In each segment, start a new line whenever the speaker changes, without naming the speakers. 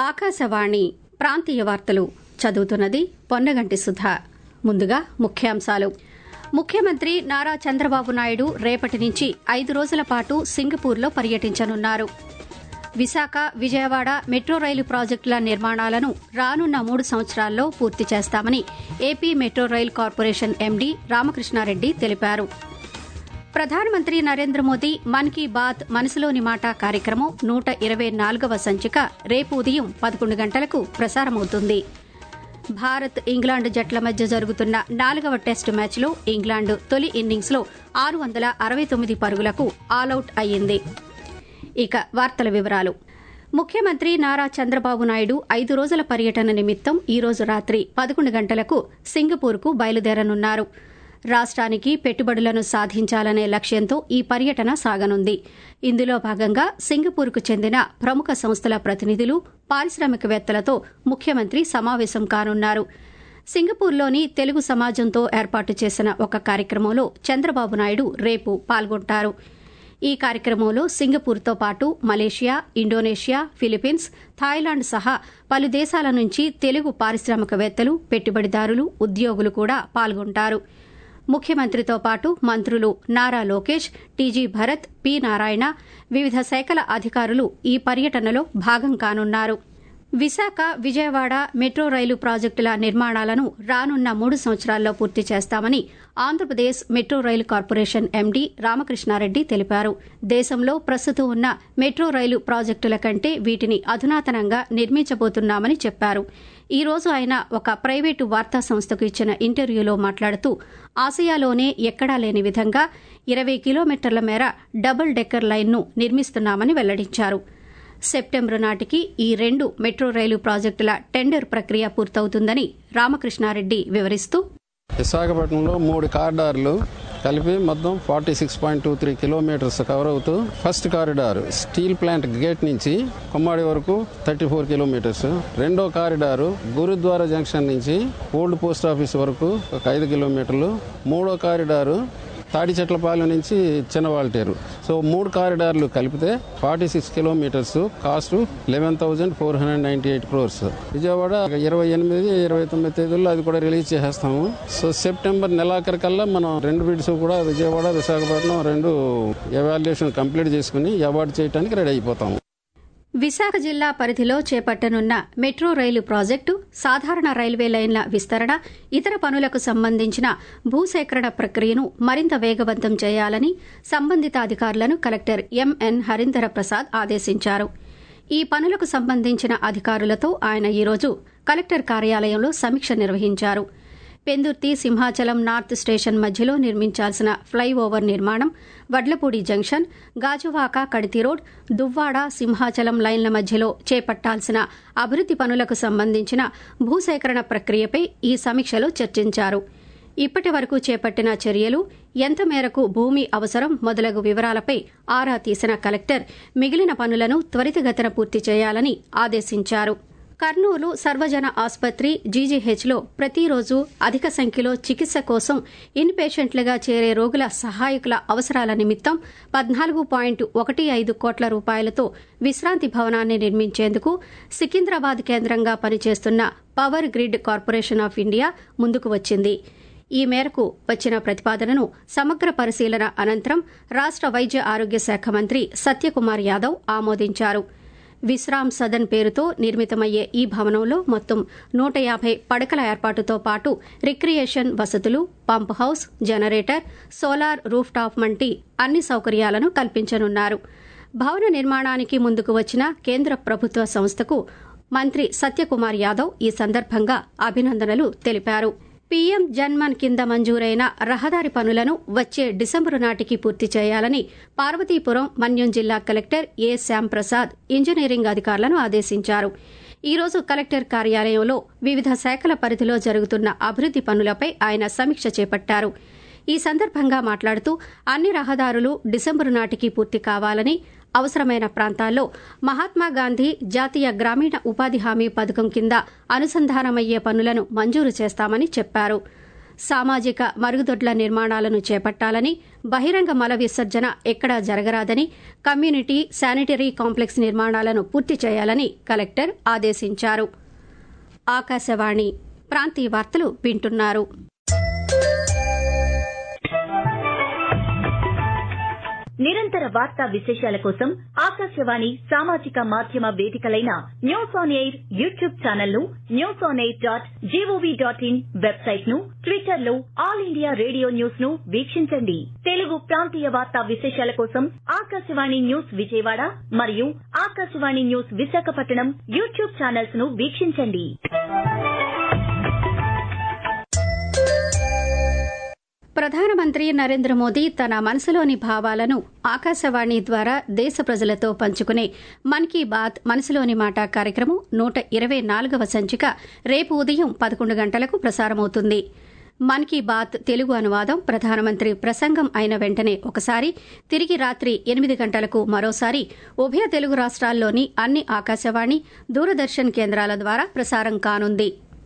ఆకాశవాణి ప్రాంతీయ వార్తలు చదువుతున్నది పొన్నగంటి సుధా ముందుగా ముఖ్యాంశాలు ముఖ్యమంత్రి నారా చంద్రబాబు నాయుడు రేపటి నుంచి ఐదు రోజుల పాటు సింగపూర్లో పర్యటించనున్నారు విశాఖ విజయవాడ మెట్రో రైలు ప్రాజెక్టుల నిర్మాణాలను రానున్న మూడు సంవత్సరాల్లో పూర్తి చేస్తామని AP metro rail corporation MD Ramakrishna Reddy తెలిపారు ప్రధానమంత్రి నరేంద్ర మోదీ మన్ కీ బాత్ మనసులోని మాట కార్యక్రమం నూట ఇరవై నాలుగవ సంచిక రేపు ఉదయం పదకొండు గంటలకు ప్రసారమవుతుంది భారత్ ఇంగ్లాండ్ జట్ల మధ్య జరుగుతున్న నాలుగవ టెస్టు మ్యాచ్లో ఇంగ్లాండ్ తొలి ఇన్నింగ్స్లో ఆరు వందల అరవై తొమ్మిది పరుగులకు ఆలౌట్ అయ్యింది ఇక వార్తల వివరాలు ముఖ్యమంత్రి నారా చంద్రబాబు నాయుడు ఐదు రోజుల పర్యటన నిమిత్తం ఈ రోజు రాత్రి పదకొండు గంటలకు సింగపూర్కు బయలుదేరనున్నారు రాష్ట్రానికి పెట్టుబడులను సాధించాలనే లక్ష్యంతో ఈ పర్యటన సాగనుంది ఇందులో భాగంగా సింగపూర్కు చెందిన ప్రముఖ సంస్థల ప్రతినిధులు పారిశ్రామికవేత్తలతో ముఖ్యమంత్రి సమావేశం కానున్నారు సింగపూర్లోని తెలుగు సమాజంతో ఏర్పాటు చేసిన ఒక కార్యక్రమంలో చంద్రబాబు నాయుడు రేపు పాల్గొంటారు ఈ కార్యక్రమంలో సింగపూర్తో పాటు మలేషియా ఇండోనేషియా ఫిలిప్పీన్స్ థాయిలాండ్ సహా పలు దేశాల నుంచి తెలుగు పారిశ్రామికవేత్తలు పెట్టుబడిదారులు ఉద్యోగులు కూడా పాల్గొంటారు ముఖ్యమంత్రితో పాటు మంత్రులు నారా లోకేష్ టీజీ భరత్ పి నారాయణ వివిధ శాఖల అధికారులు ఈ పర్యటనలో భాగం కానున్నారు విశాఖ విజయవాడ మెట్రో రైలు ప్రాజెక్టుల నిర్మాణాలను రానున్న మూడు సంవత్సరాల్లో పూర్తి చేస్తామని Andhra Pradesh metro rail corporation MD Ramakrishna Reddy తెలిపారు దేశంలో ప్రస్తుతం ఉన్న మెట్రో రైలు ప్రాజెక్టుల కంటే వీటిని అధునాతనంగా నిర్మించబోతున్నామని చెప్పారు ఈ రోజు ఆయన ఒక ప్రైవేటు వార్తా సంస్థకు ఇచ్చిన ఇంటర్వ్యూలో మాట్లాడుతూ ఆసియాలోనే ఎక్కడా లేని విధంగా ఇరవై కిలోమీటర్ల మేర డబుల్ డెక్కర్ లైన్ను నిర్మిస్తున్నామని వెల్లడించారు సెప్టెంబరు నాటికి ఈ రెండు మెట్రో రైలు ప్రాజెక్టుల టెండర్ ప్రక్రియ పూర్తవుతుందని రామకృష్ణారెడ్డి వివరిస్తూ
విశాఖపట్నంలో మూడు కారిడార్లు కలిపి మొత్తం forty six point two three kilometres cover అవుతూ first corridor steel plant gate నుంచి కొమ్మాడి వరకు థర్టీ ఫోర్ కిలోమీటర్స్ రెండో కారిడారు గురుద్వారా జంక్షన్ నుంచి ఓల్డ్ పోస్ట్ ఆఫీస్ వరకు ఒక ఐదు కిలోమీటర్లు మూడో కారిడారు తాడి చెట్లపాలెం నుంచి చిన్నవాల్టేరు సో మూడు కారిడార్లు కలిపితే forty six kilometres cost eleven thousand four hundred ninety eight crores Vijayawada ఇరవై ఎనిమిది ఇరవై తొమ్మిది తేదీల్లో అది కూడా రిలీజ్ చేసేస్తాము సో సెప్టెంబర్ నెలాఖరికల్లా మనం రెండు బిడ్స్ కూడా విజయవాడ విశాఖపట్నం రెండు ఎవాల్యుయేషన్ కంప్లీట్ చేసుకుని అవార్డు చేయడానికి రెడీ అయిపోతాము
విశాఖ జిల్లా పరిధిలో చేపట్టనున్న మెట్రో రైలు ప్రాజెక్టు సాధారణ రైల్వే లైన్ల విస్తరణ ఇతర పనులకు సంబంధించిన భూసేకరణ ప్రక్రియను మరింత వేగవంతం చేయాలని సంబంధిత అధికారులను కలెక్టర్ ఎంఎన్ హరీందర ప్రసాద్ ఆదేశించారు ఈ పనులకు సంబంధించిన అధికారులతో ఆయన ఈరోజు కలెక్టర్ కార్యాలయంలో సమీక్ష నిర్వహించారు పెందుర్తి సింహాచలం నార్త్ స్టేషన్ మధ్యలో నిర్మించాల్సిన ఫ్లైఓవర్ నిర్మాణం వడ్లపూడి జంక్షన్ గాజువాక కడితి రోడ్ దువ్వాడ సింహాచలం లైన్ల మధ్యలో చేపట్టాల్సిన అభివృద్ది పనులకు సంబంధించిన భూసేకరణ ప్రక్రియపై ఈ సమీక్షలో చర్చించారు ఇప్పటి వరకు చేపట్టిన చర్యలు ఎంత మేరకు భూమి అవసరం మొదలగు వివరాలపై ఆరా తీసిన కలెక్టర్ మిగిలిన పనులను త్వరితగతిన పూర్తి చేయాలని ఆదేశించారు కర్నూలు సర్వజన ఆసుపత్రి జీజీహెచ్లో ప్రతిరోజు అధిక సంఖ్యలో చికిత్స కోసం ఇన్ పేషెంట్లుగా చేరే రోగుల సహాయకుల అవసరాల నిమిత్తం పద్నాలుగు పాయింట్ ఒకటి ఐదు కోట్ల రూపాయలతో విశ్రాంతి భవనాన్ని నిర్మించేందుకు సికింద్రాబాద్ కేంద్రంగా పనిచేస్తున్న power grid corporation of India ముందుకు వచ్చింది ఈ మేరకు వచ్చిన ప్రతిపాదనను సమగ్ర పరిశీలన అనంతరం రాష్ట వైద్య ఆరోగ్య శాఖ మంత్రి సత్యకుమార్ యాదవ్ ఆమోదించారు విశ్రామ్ సదన్ పేరుతో నిర్మితమయ్యే ఈ భవనంలో మొత్తం నూట యాభై పడకల ఏర్పాటుతో పాటు రిక్రియేషన్ వసతులు pump house generator solar rooftop వంటి అన్ని సౌకర్యాలను కల్పించనున్నారు భవన నిర్మాణానికి ముందుకు వచ్చిన కేంద్ర ప్రభుత్వ సంస్థకు మంత్రి సత్యకుమార్ యాదవ్ ఈ సందర్భంగా అభినందనలు తెలిపారు పీఎం జన్మన్ కింద మంజూరైన రహదారి పనులను వచ్చే డిసెంబరు నాటికి పూర్తి చేయాలని పార్వతీపురం మన్యం జిల్లా కలెక్టర్ ఏ శ్యాంప్రసాద్ ఇంజనీరింగ్ అధికారులను ఆదేశించారు ఈ రోజు కలెక్టర్ కార్యాలయంలో వివిధ శాఖల పరిధిలో జరుగుతున్న అభివృద్ది పనులపై ఆయన సమీక్ష చేపట్టారు ఈ సందర్భంగా మాట్లాడుతూ అన్ని రహదారులు డిసెంబరు నాటికి పూర్తి కావాలని అవసరమైన ప్రాంతాల్లో మహాత్మాగాంధీ జాతీయ గ్రామీణ ఉపాధి హామీ పథకం కింద అనుసంధానమయ్యే పనులను మంజూరు చేస్తామని చెప్పారు సామాజిక మరుగుదొడ్ల నిర్మాణాలను చేపట్టాలని బహిరంగ మల విసర్జన ఎక్కడా జరగరాదని కమ్యూనిటీ శానిటరీ కాంప్లెక్స్ నిర్మాణాలను పూర్తి చేయాలని కలెక్టర్ ఆదేశించారు ఆకాశవాణి ప్రాంతీయ వార్తలు వింటున్నారు
నిరంతర వార్తా విశేషాల కోసం ఆకాశవాణి సామాజిక మాధ్యమ వేదికలైన news on air YouTube channel ను news on air dot GOV dot in website ను ట్విట్టర్ లో ఆల్ ఇండియా రేడియో న్యూస్ ను వీక్షించండి తెలుగు ప్రాంతీయ వార్తా విశేషాల కోసం ఆకాశవాణి న్యూస్ విజయవాడ మరియు Akashvani news Visakhapatnam YouTube channels ను వీక్షించండి
ప్రధానమంత్రి నరేంద్ర మోదీ తన మనసులోని భావాలను ఆకాశవాణి ద్వారా దేశ ప్రజలతో పంచుకునే మన్ కీ బాత్ మనసులోని మాట కార్యక్రమం నూట ఇరవై నాలుగవ సంచిక రేపు ఉదయం పదకొండు గంటలకు ప్రసారమవుతుంది మన్ కీ బాత్ తెలుగు అనువాదం ప్రధానమంత్రి ప్రసంగం అయిన వెంటనే ఒకసారి తిరిగి రాత్రి ఎనిమిది గంటలకు మరోసారి ఉభయ తెలుగు రాష్ట్రాల్లోని అన్ని ఆకాశవాణి దూరదర్శన్ కేంద్రాల ద్వారా ప్రసారం కానుంది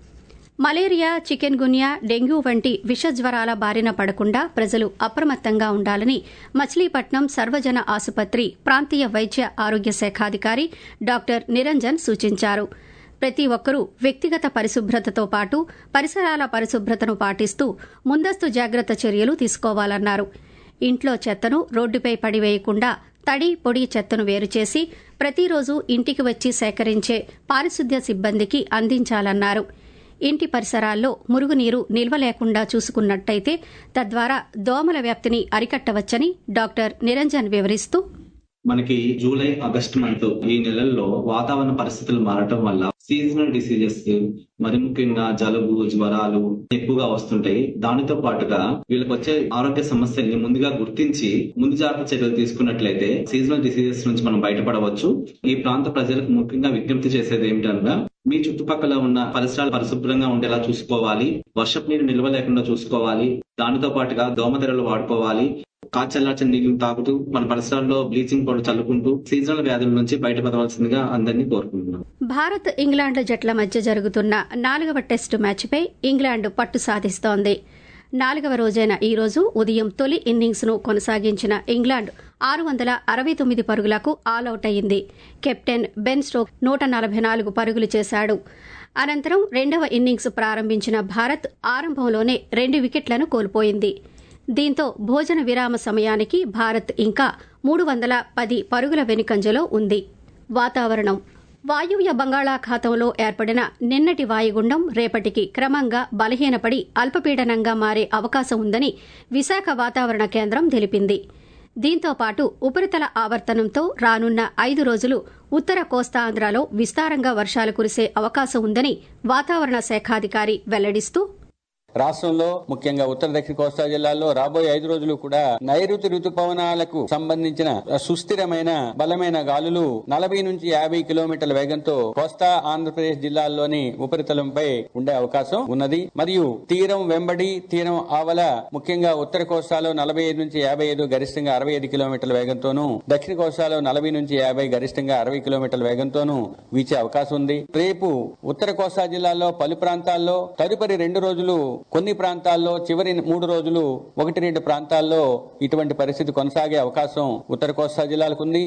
మలేరియా చికెన్ గున్యా డెంగ్యూ వంటి విషజ్వరాల బారిన పడకుండా ప్రజలు అప్రమత్తంగా ఉండాలని మచిలీపట్నం సర్వజన ఆసుపత్రి ప్రాంతీయ వైద్య ఆరోగ్య శాఖాధికారి డాక్టర్ నిరంజన్ సూచించారు ప్రతి ఒక్కరూ వ్యక్తిగత పరిశుభ్రతతో పాటు పరిసరాల పరిశుభ్రతను పాటిస్తూ ముందస్తు జాగ్రత్త చర్యలు తీసుకోవాలన్నారు ఇంట్లో చెత్తను రోడ్డుపై పడివేయకుండా తడి పొడి చెత్తను వేరు చేసి ప్రతిరోజు ఇంటికి వచ్చి సేకరించే పారిశుద్ధ్య సిబ్బందికి అందించాలన్నారు ఇంటి పరిసరాల్లో మురుగునీరు నిల్వ లేకుండా చూసుకున్నట్టయితే తద్వారా దోమల వ్యాప్తిని అరికట్టవచ్చని డాక్టర్ నిరంజన్ వివరిస్తూ
మనకి జూలై ఆగస్ట్ మంత్ ఈ నెలల్లో వాతావరణ పరిస్థితులు మారటం వల్ల సీజనల్ డిసీజెస్ మరి ముఖ్యంగా జలుబు జ్వరాలు ఎక్కువగా వస్తుంటాయి దానితో పాటుగా వీళ్ళకి వచ్చే ఆరోగ్య సమస్యల్ని ముందుగా గుర్తించి ముందు జాగ్రత్త చర్యలు తీసుకున్నట్లయితే సీజనల్ డిసీజెస్ నుంచి మనం బయటపడవచ్చు ఈ ప్రాంత ప్రజలకు ముఖ్యంగా విజ్ఞప్తి చేసేది ఏమిటనగా మీ చుట్టుపక్కల ఉన్న పరిసరాలు పరిశుభ్రంగా ఉండేలా చూసుకోవాలి వర్షపు నీరు నిల్వ లేకుండా చూసుకోవాలి దానితో పాటుగా దోమతెరలు వాడుకోవాలి కాచల్లార్చిన నీళ్లు తాగుతూ మన పరిసరాల్లో బ్లీచింగ్ పౌడర్ చల్లుకుంటూ సీజనల్ వ్యాధుల నుంచి బయటపడవలసిందిగా అందరినీ కోరుకుంటున్నాం
భారత్ ఇంగ్లాండ్ జట్ల మధ్య జరుగుతున్న నాలుగవ టెస్టు మ్యాచ్పై ఇంగ్లాండ్ పట్టు సాధిస్తోంది నాలుగవ రోజైన ఈ రోజు ఉదయం తొలి ఇన్నింగ్స్ ను కొనసాగించిన ఇంగ్లాండ్ ఆరు వందల అరవై తొమ్మిది పరుగులకు ఆలౌట్ అయింది కెప్టెన్ బెన్ స్టోక్ నూట నలభై నాలుగు పరుగులు చేశాడు అనంతరం రెండవ ఇన్నింగ్స్ ప్రారంభించిన భారత్ ఆరంభంలోనే రెండు వికెట్లను కోల్పోయింది దీంతో భోజన విరామ సమయానికి భారత్ ఇంకా మూడు వందల పది పరుగుల వెనుకంజలో ఉంది వాతావరణం వాయువ్య బంగాళాఖాతంలో ఏర్పడిన నిన్నటి వాయుగుండం రేపటికి క్రమంగా బలహీనపడి అల్పపీడనంగా మారే అవకాశం ఉందని విశాఖ వాతావరణ కేంద్రం తెలిపింది దీంతో పాటు ఉపరితల ఆవర్తనంతో రానున్న ఐదు రోజులు ఉత్తర కోస్తాంధ్రలో విస్తారంగా వర్షాలు కురిసే అవకాశం ఉందని వాతావరణ శాఖాధికారి వెల్లడిస్తూ
రాష్ట్రంలో ముఖ్యంగా ఉత్తర దక్షిణ కోస్తా జిల్లాల్లో రాబోయే ఐదు రోజులు కూడా నైరుతి రుతుపవనాలకు సంబంధించిన సుస్థిరమైన బలమైన గాలులు నలభై నుంచి యాభై కిలోమీటర్ల వేగంతో కోస్తా ఆంధ్రప్రదేశ్ జిల్లాల్లోని ఉపరితలంపై ఉండే అవకాశం ఉన్నది మరియు తీరం వెంబడి తీరం ఆవల ముఖ్యంగా ఉత్తర కోస్తాలో నలభై ఐదు నుంచి యాభై ఐదు గరిష్టంగా అరవై ఐదు కిలోమీటర్ల వేగంతోనూ దక్షిణ కోస్తాలో నలభై నుంచి యాభై గరిష్టంగా అరవై కిలోమీటర్ల వేగంతోనూ వీచే అవకాశం ఉంది రేపు ఉత్తర కోస్తా జిల్లాలో పలు ప్రాంతాల్లో తదుపరి రెండు రోజులు కొన్ని ప్రాంతాల్లో చివరి మూడు రోజులు ఒకటి రెండు ప్రాంతాల్లో ఇటువంటి పరిస్థితి కొనసాగే అవకాశం ఉత్తర కోస్తా జిల్లాలకు ఉంది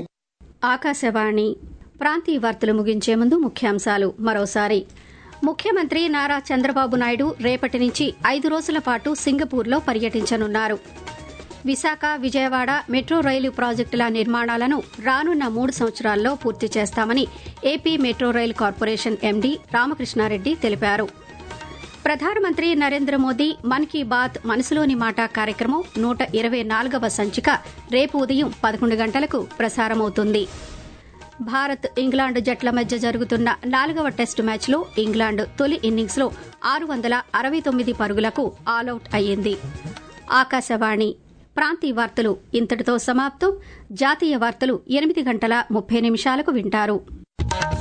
ఆకాశవాణి ప్రాంతీయ వార్తలు ముగించే ముందు ముఖ్యాంశాలు మరోసారి ముఖ్యమంత్రి నారా చంద్రబాబు నాయుడు రేపటి నుంచి ఐదు రోజుల పాటు సింగపూర్లో పర్యటించనున్నారు విశాఖ విజయవాడ మెట్రో రైలు ప్రాజెక్టుల నిర్మాణాలను రానున్న మూడు సంవత్సరాల్లో పూర్తి చేస్తామని AP metro rail corporation MD Ramakrishna Reddy తెలిపారు ప్రధానమంత్రి నరేంద్ర మోదీ మన్ కీ బాత్ మనసులోని మాట కార్యక్రమం నూట ఇరవై నాలుగవ సంచిక రేపు ఉదయం పదకొండు గంటలకు ప్రసారమవుతుంది భారత్ ఇంగ్లాండ్ జట్ల మధ్య జరుగుతున్న నాలుగవ టెస్టు మ్యాచ్లో ఇంగ్లాండ్ తొలి ఇన్నింగ్స్లో ఆరు వందల అరవై తొమ్మిది పరుగులకు ఆలౌట్ అయ్యింది ఆకాశవాణి ప్రాంతీయ వార్తలు ఇంతటితో సమాప్తం జాతీయ వార్తలు ఎనిమిది గంటల ముప్పై నిమిషాలకు వింటారు